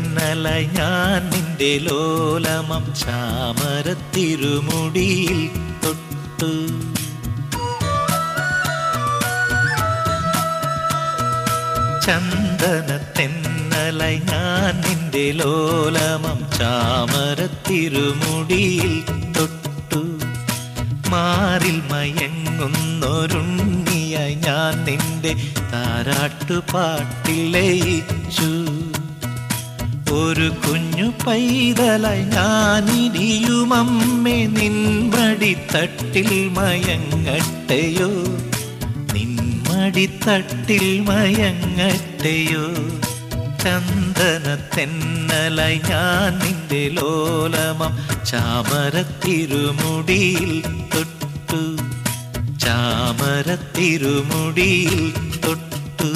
തെന്നലായി ഞാൻ നിന്റെ ലോലമം ചാമരത്തിരുമുടിയിൽ തൊട്ടു ചന്ദന തെന്നലായി ഞാൻ നിന്റെ ലോലമം ചാമരത്തിരുമുടിയിൽ തൊട്ടു മാറിൽ മയങ്ങുന്നൊരുണ്ണിയായി ഞാൻ നിന്റെ താരാട്ടുപാട്ടിൽ ലയിച്ചു ഒരു കുഞ്ഞു പൈതലായി ഞാനിനിയുമമ്മേ നിൻമടിത്തട്ടിൽ മയങ്ങട്ടെയോ നിൻമടിത്തട്ടിൽ മയങ്ങട്ടെയോ ചന്ദന തെന്നലായി ഞാൻ നിന്റെ ലോലമം ചാമരത്തിരുമുടിയിൽ തൊട്ടു ചാമരത്തിരുമുടിയിൽ തൊട്ടു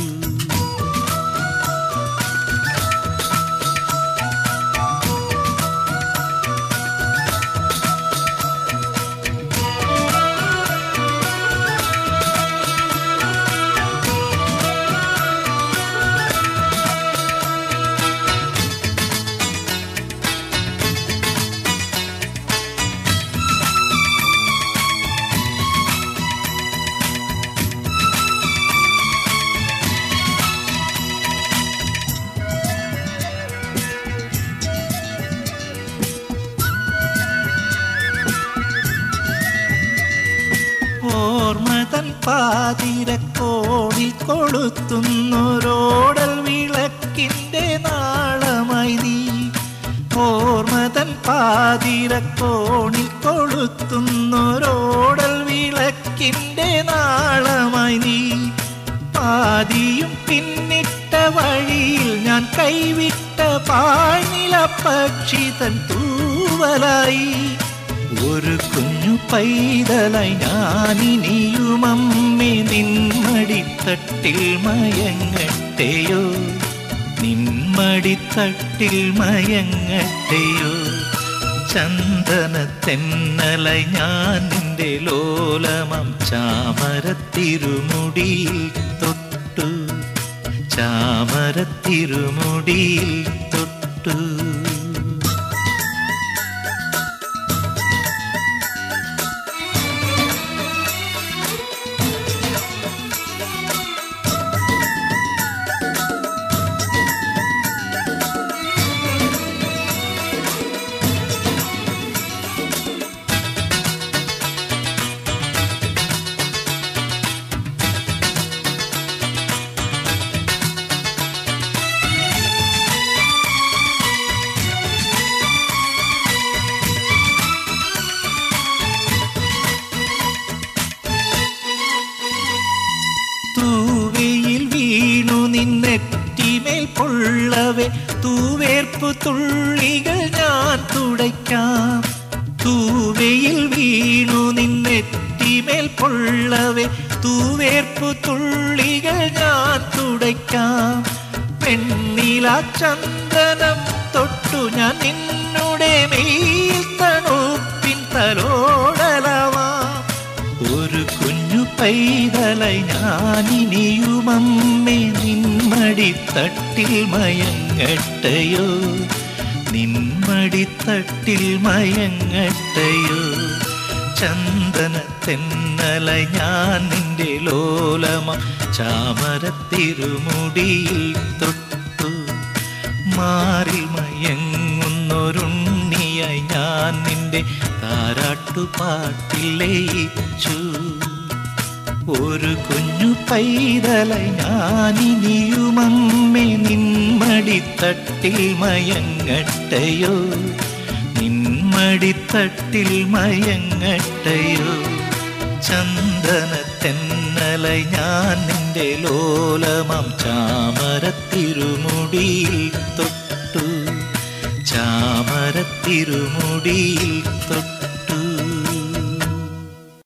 ഓർമ്മതൻ പാതിരക്കോണിൽ കൊളുത്തുന്നൊരോടൽ വിളക്കിൻ്റെ നാളമായി നീ ഓർമ്മതൻ പാതിരക്കോണിൽ കൊളുത്തുന്നൊരോടൽ വിളക്കിൻ്റെ നാളമായി നീ പാതിയും പിന്നിട്ട വഴിയിൽ ഞാൻ കൈവിട്ട പാഴ്നില പക്ഷി തൻ തൂവലായി ഒരു കുഞ്ഞു പൈതലായി ഞാനിനിയുമമ്മേ നിന്മടിത്തട്ടിൽ മയങ്ങട്ടെയോ നിന്മടിത്തട്ടിൽ മയങ്ങട്ടെയോ ചന്ദന തെന്നലായി ഞാൻ നിന്റെ ലോലമം ചാമരത്തിരുമുടിയിൽ തൊട്ടു ചാമരത്തിരുമുടിയിൽ തൊട്ടു തൂവയിൽ വീണു നിന്നെറ്റിമേൽ പൊള്ളവേ തൂവേർപ്പു തുള്ളികൾ ഞാൻ തുടയ്ക്കാം തൂവയിൽ വീണു നിന്നെറ്റിമേൽ പൊള്ളവേ തൂവേർപ്പു തുള്ളികൾ ഞാൻ തുടയ്ക്കാം പെണ്ണില ചന്ദനം തൊട്ടു ഞാൻ നിന്നുടെ മേൽ തണുപ്പിൻ തലോടലവാം ഒരു കുഞ്ഞു പൈതലായി ഞാനിനിയുമമ്മേ നിന്മടിത്തട്ടിൽ മയങ്ങട്ടയോ നിന്മടിത്തട്ടിൽ മയങ്ങട്ടയോ ചന്ദന തെന്നലായി ഞാൻ നിന്റെ ലോലമ ചാമരത്തിരുമുടിയിൽ തൊട്ടു മാറിൽ മയങ്ങുന്നൊരുണ്ണിയായി ഞാൻ നിന്റെ താരാട്ടുപാട്ടിൽ ലയിച്ചു ഒരു കുഞ്ഞു പൈതലായി ഞാനിനിയുമമ്മേ നിന്മടിത്തട്ടിൽ മയങ്ങട്ടയോ നിന്മടിത്തട്ടിൽ മയങ്ങട്ടയോ ചന്ദന തെന്നലായി ഞാൻ നിന്റെ ലോലമം ചാമരത്തിരുമുടിയിൽ തൊട്ടു ചാമരത്തിരുമുടിയിൽ തൊട്ടു